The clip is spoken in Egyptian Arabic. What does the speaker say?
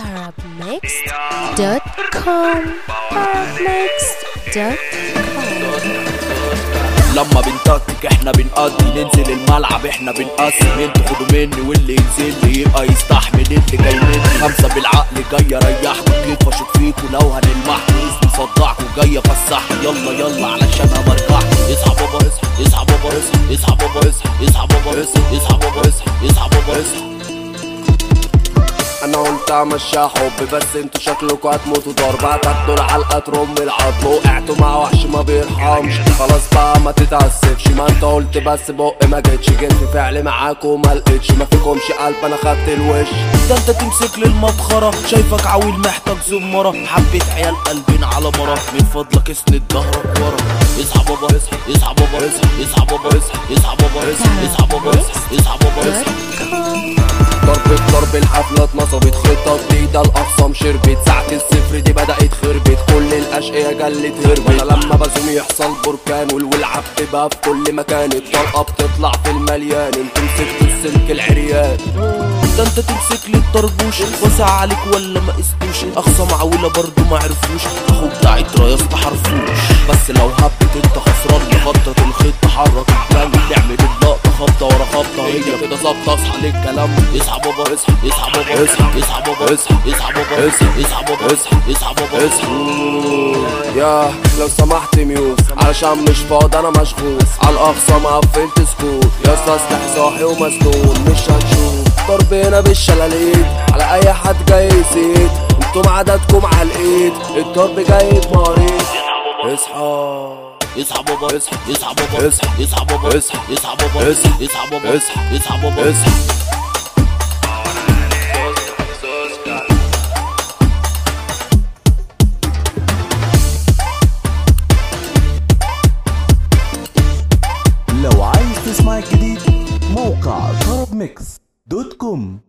arabmix.com arabmix.com لما بنتكتك احنا بنقضي ننزل الملعب احنا بنقسم انتوا خدوا مني واللي ينزل لي يبقى يستحمل اللي جاي مني خمسة بالعقل جاي اريحكم كيف اشوف فيكوا لو هنلمحكوا اسمي صدعكوا جاي افسحكوا يلا يلا علشان امرجعكوا اصحى بابا اصحى اصحى بابا اصحى اصحى بابا اصحى اصحى بابا اصحى اصحى بابا اصحى اصحى بابا اصحى انا قلت امشي حب بس انتوا شكلكوا هتموتوا ضرب هتاخدوا العلقه ترم العظم وقعتوا مع وحش ما بيرحمش خلاص بقى ما تتعسفش ما انت قلت بس بق ما جيتش جيت في فعل معاكوا وما لقيتش ما فيكمش قلب انا خدت الوش ده انت تمسك للمبخره شايفك عويل محتاج زمره حبيت عيال قلبين على مرة من فضلك اسند ظهرك ورا اصحى بابا اصحى اصحى بابا اصحى اصحى بابا اصحى اصحى بابا اصحى اصحى بابا اصحى اصحى بابا اصحى ضرب ضرب الحفلة اتنصبت خطة جديدة الأخصام شربت ساعة الصفر دي بدأت خربت كل الأشقية جلت هربت أنا لما بزوم يحصل بركان والولعة بتبقى في كل مكان الطلقة بتطلع في المليان انت مسكت السلك العريان ده انت تمسك لي الطربوش وسع عليك ولا ما قستوش اخصم عويلة برضو ما عرفوش اخوك ده عترة يا اسطى حرفوش بس لو هبت انت خسران لخطة الخط حرك البلان تعمل اللقطة خبطة ورا خبطة هي كده ظابطة اصحى للكلام اصحى بابا اصحى اصحى بابا اصحى اصحى بابا اصحى اصحى بابا اصحى اصحى بابا اصحى اصحى بابا اصحى يا لو سمحت ميوت علشان مش فاضي انا مشغول على الاقصى ما قفلت سكوت يا اسطى اصلح صاحي ومسنون مش هتشوف ضرب هنا بالشلاليت على اي حد جاي يزيد انتم عددكم على الايد الضرب جاي بمريض اصحى اصحى بابا اصحى اصحى بابا اصحى اصحى بابا اصحى اصحى بابا اصحى اصحى بابا اصحى اصحى بابا اصحى لو عايز تسمع الجديد موقع طرب ميكس دوت كوم